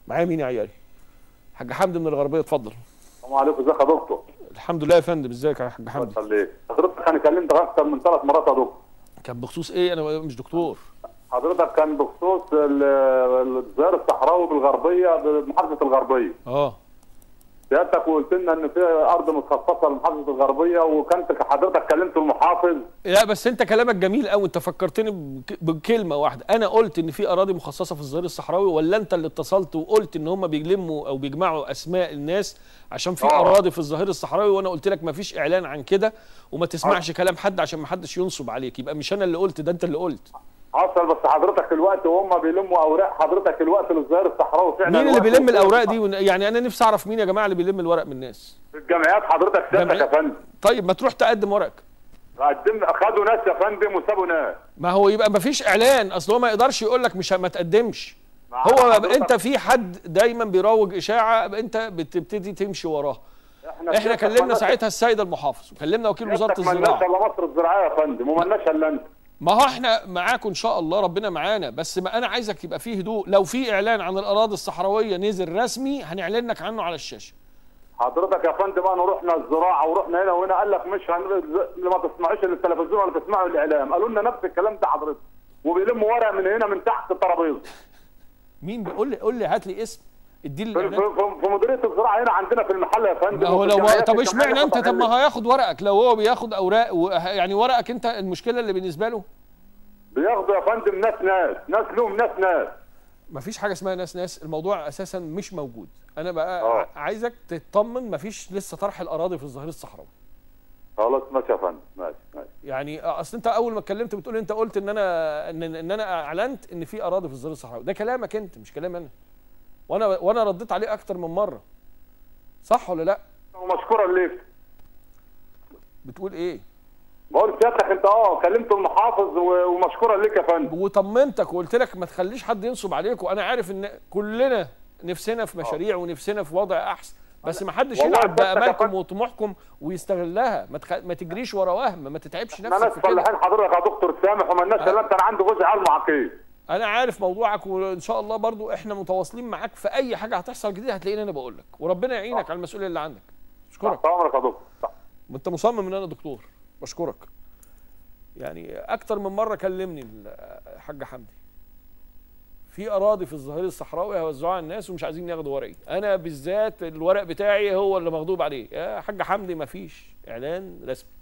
معايا مين يا عيالي حاج حمدي من الغربيه اتفضل السلام عليكم ازيك يا دكتور الحمد لله يا فندم ازيك يا حاج حمدي خليك حضرتك انا كلمتك اكتر من ثلاث مرات يا دكتور كان بخصوص ايه انا مش دكتور حضرتك كان بخصوص ال- الظهير الصحراوي بالغربيه بمحافظه الغربيه اه سيادتك وقلت لنا ان في ارض متخصصه لمحافظه الغربيه وكانت حضرتك كلمت المحافظ لا بس انت كلامك جميل قوي انت فكرتني بك- بكلمه واحده انا قلت ان في اراضي مخصصه في الظهير الصحراوي ولا انت اللي اتصلت وقلت ان هم بيلموا او بيجمعوا اسماء الناس عشان في آه. اراضي في الظهير الصحراوي وانا قلت لك ما فيش اعلان عن كده وما تسمعش كلام حد عشان ما حدش ينصب عليك يبقى مش انا اللي قلت ده انت اللي قلت حصل بس حضرتك الوقت وهم بيلموا اوراق حضرتك الوقت للظهير الصحراوي فعلا مين اللي الوقت بيلم وصل الاوراق دي ون- يعني انا نفسي اعرف مين يا جماعه اللي بيلم الورق من الناس في الجمعيات حضرتك سيادتك يا جمعيات؟ فندم طيب ما تروح تقدم ورقك قدم خدوا ناس يا فندم وسابوا ناس ما هو يبقى ما فيش اعلان اصل هو ما يقدرش يقول لك مش ما تقدمش ما هو حضرتك- انت في حد دايما بيروج اشاعه انت بتبتدي تمشي وراه احنا سيادتك كلمنا مالناش- ساعتها السيد المحافظ وكلمنا وكيل وزاره سيادتك مالناش الزراعه الا مصر الزراعيه يا فندم ومالناش الا انت ما هو احنا معاكم ان شاء الله ربنا معانا بس ما انا عايزك يبقى فيه هدوء لو في اعلان عن الاراضي الصحراويه نزل رسمي هنعلن لك عنه على الشاشه حضرتك يا فندم انا رحنا الزراعه ورحنا هنا وهنا قال لك مش هن... ما تسمعوش التلفزيون ولا تسمعوا الاعلام قالوا لنا نفس الكلام ده حضرتك وبيلموا ورق من هنا من تحت الترابيزه مين بيقول لي قول لي هات لي اسم اديني في, الاعلان في, في مديريه الزراعه هنا عندنا في المحل يا فندم ما هو وفي لو الجمعيات طب الجمعية اشمعنى انت طب ما القطاعية. هياخد ورقك لو هو بياخد اوراق و... يعني ورقك انت المشكله اللي بالنسبه له بياخدوا يا فندم ناس ناس ناس لهم ناس ناس ما فيش حاجه اسمها ناس ناس الموضوع اساسا مش موجود انا بقى آه. ع- عايزك تطمن ما فيش لسه طرح الاراضي في الظهير الصحراوي خلاص ماشي يا فندم ماشي ماشي يعني اصل انت اول ما اتكلمت بتقول انت قلت ان انا ان, ان انا اعلنت ان في اراضي في الظهير الصحراوي ده كلامك انت مش كلام انا وانا وانا رديت عليه اكتر من مره صح ولا لا ومشكورا ليك بتقول ايه بقول سيادتك انت اه كلمت المحافظ و- ومشكورا ليك يا فندم وطمنتك وقلت لك ما تخليش حد ينصب عليك وانا عارف ان كلنا نفسنا في مشاريع ونفسنا في وضع احسن بس ما حدش والله يلعب صدق يا بامالكم فندم. وطموحكم ويستغلها ما, تخ... ما تجريش ورا وهم ما تتعبش احنا نفسك ناس في كده فلاحين حضرتك يا دكتور سامح ومالناش الا انت انا عندي جزء علم عقيد انا عارف موضوعك وان شاء الله برضو احنا متواصلين معاك في اي حاجه هتحصل جديده هتلاقيني انا بقول لك وربنا يعينك على المسؤوليه اللي عندك اشكرك تحت امرك يا دكتور تحت. ما انت مصمم ان انا دكتور بشكرك يعني اكتر من مره كلمني الحاج حمدي في اراضي في الظهير الصحراوي هيوزعوها على الناس ومش عايزين ياخدوا ورقي انا بالذات الورق بتاعي هو اللي مغضوب عليه يا حاج حمدي ما فيش اعلان رسمي